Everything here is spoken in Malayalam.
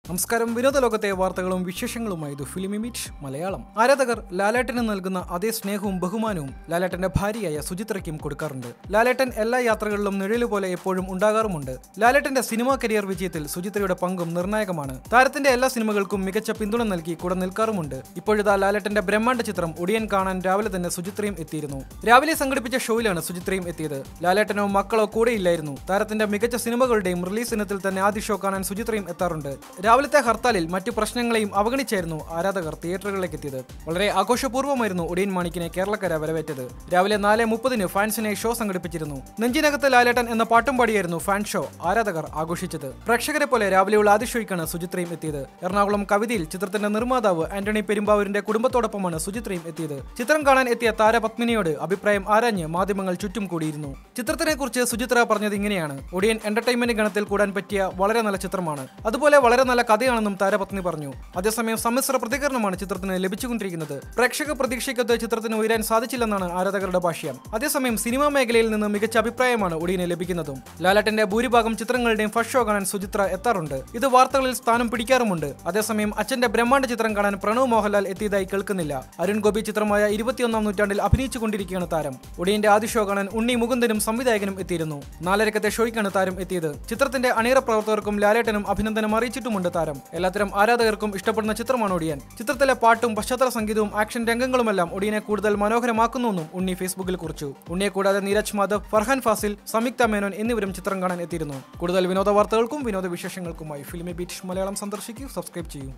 നമസ്കാരം വിനോദ ലോകത്തെ വാർത്തകളും വിശേഷങ്ങളുമായി ഇത് ഫിലിമി മീറ്റ് മലയാളം ആരാധകർ ലാലേട്ടന് നൽകുന്ന അതേ സ്നേഹവും ബഹുമാനവും ലാലേട്ടന്റെ ഭാര്യയായ സുചിത്രയ്ക്കും കൊടുക്കാറുണ്ട് ലാലേട്ടൻ എല്ലാ യാത്രകളിലും നിഴല് പോലെ എപ്പോഴും ഉണ്ടാകാറുമുണ്ട് ലാലേട്ടന്റെ സിനിമാ കരിയർ വിജയത്തിൽ സുചിത്രയുടെ പങ്കും നിർണായകമാണ് താരത്തിന്റെ എല്ലാ സിനിമകൾക്കും മികച്ച പിന്തുണ നൽകി കൂടെ നിൽക്കാറുമുണ്ട് ഇപ്പോഴിതാ ലാലേട്ടന്റെ ബ്രഹ്മാണ്ഡ ചിത്രം ഒടിയൻ കാണാൻ രാവിലെ തന്നെ സുചിത്രയും എത്തിയിരുന്നു രാവിലെ സംഘടിപ്പിച്ച ഷോയിലാണ് സുചിത്രയും എത്തിയത് ലാലേട്ടനോ മക്കളോ കൂടെയില്ലായിരുന്നു താരത്തിന്റെ മികച്ച സിനിമകളുടെയും റിലീസ് ഇനത്തിൽ തന്നെ ആദ്യ ഷോ കാണാൻ സുചിത്രയും എത്താറുണ്ട് രാവിലത്തെ ഹർത്താലിൽ മറ്റു പ്രശ്നങ്ങളെയും അവഗണിച്ചായിരുന്നു ആരാധകർ തിയേറ്ററുകളിലേക്ക് എത്തിയത് വളരെ ആഘോഷപൂർവ്വമായിരുന്നു ഒടിയൻ മാണിക്കിനെ കേരളക്കര വരവേറ്റത് രാവിലെ നാല് മുപ്പതിന് ഫാൻസിനെ ഷോ സംഘടിപ്പിച്ചിരുന്നു നെഞ്ചിനകത്ത് ലാലേട്ടൻ എന്ന പാട്ടും പാടിയായിരുന്നു ഫാൻ ഷോ ആരാധകർ ആഘോഷിച്ചത് പ്രേക്ഷകരെ പോലെ രാവിലെയുള്ള ആദ്യ ഷോയ്ക്കാണ് സുചിത്രയും എത്തിയത് എറണാകുളം കവിതയിൽ ചിത്രത്തിന്റെ നിർമ്മാതാവ് ആന്റണി പെരുമ്പാവൂരിന്റെ കുടുംബത്തോടൊപ്പമാണ് സുചിത്രയും എത്തിയത് ചിത്രം കാണാൻ എത്തിയ താരപത്മിനിയോട് അഭിപ്രായം ആരാഞ്ഞ് മാധ്യമങ്ങൾ ചുറ്റും കൂടിയിരുന്നു ചിത്രത്തിനെ കുറിച്ച് സുചിത്ര പറഞ്ഞത് ഇങ്ങനെയാണ് ഒടിയൻ എന്റർടൈൻമെന്റ് ഗണത്തിൽ കൂടാൻ പറ്റിയ വളരെ നല്ല ചിത്രമാണ് അതുപോലെ വളരെ നല്ല കഥയാണെന്നും താരപത്നി പറഞ്ഞു അതേസമയം സമ്മിശ്ര പ്രതികരണമാണ് ചിത്രത്തിന് ലഭിച്ചുകൊണ്ടിരിക്കുന്നത് പ്രേക്ഷക പ്രതീക്ഷയ്ക്കൊത്ത് ചിത്രത്തിന് ഉയരാൻ സാധിച്ചില്ലെന്നാണ് ആരാധകരുടെ ഭാഷ്യം അതേസമയം സിനിമാ മേഖലയിൽ നിന്ന് മികച്ച അഭിപ്രായമാണ് ഒടിയന് ലഭിക്കുന്നതും ലാലേട്ടന്റെ ഭൂരിഭാഗം ചിത്രങ്ങളുടെയും ഫസ്റ്റ് ഷോ കാണാൻ സുചിത്ര എത്താറുണ്ട് ഇത് വാർത്തകളിൽ സ്ഥാനം പിടിക്കാറുമുണ്ട് അതേസമയം അച്ഛന്റെ ബ്രഹ്മാണ്ഡ ചിത്രം കാണാൻ പ്രണവ് മോഹൻലാൽ എത്തിയതായി കേൾക്കുന്നില്ല അരുൺ ഗോപി ചിത്രമായ ഇരുപത്തിയൊന്നാം നൂറ്റാണ്ടിൽ അഭിനയിച്ചുകൊണ്ടിരിക്കുകയാണ് താരം ഒടിയന്റെ ആദ്യ ഷോ കാണാൻ ഉണ്ണി മുകുന്ദനും സംവിധായകനും എത്തിയിരുന്നു നാലരക്കത്തെ ഷോയ്ക്കാണ് താരം എത്തിയത് ചിത്രത്തിന്റെ അണിയറ പ്രവർത്തകർക്കും ലാലേട്ടനും അഭിനന്ദനം അറിയിച്ചിട്ടുമുണ്ട് താരം എല്ലാത്തരം ആരാധകർക്കും ഇഷ്ടപ്പെടുന്ന ചിത്രമാണ് ഒടിയൻ ചിത്രത്തിലെ പാട്ടും പശ്ചാത്തല സംഗീതവും ആക്ഷൻ രംഗങ്ങളുമെല്ലാം ഒടിയനെ കൂടുതൽ മനോഹരമാക്കുന്നുവെന്നും ഉണ്ണി ഫേസ്ബുക്കിൽ കുറിച്ചു ഉണ്ണിയെ കൂടാതെ നീരജ് മാധവ് ഫർഹാൻ ഫാസിൽ സംയുക്ത മേനോൻ എന്നിവരും ചിത്രം കാണാൻ എത്തിയിരുന്നു കൂടുതൽ വിനോദ വാർത്തകൾക്കും വിനോദ വിശേഷങ്ങൾക്കുമായി ഫിലിമി ബീറ്റ് മലയാളം സന്ദർശിക്കൂ സബ്സ്ക്രൈബ് ചെയ്യൂ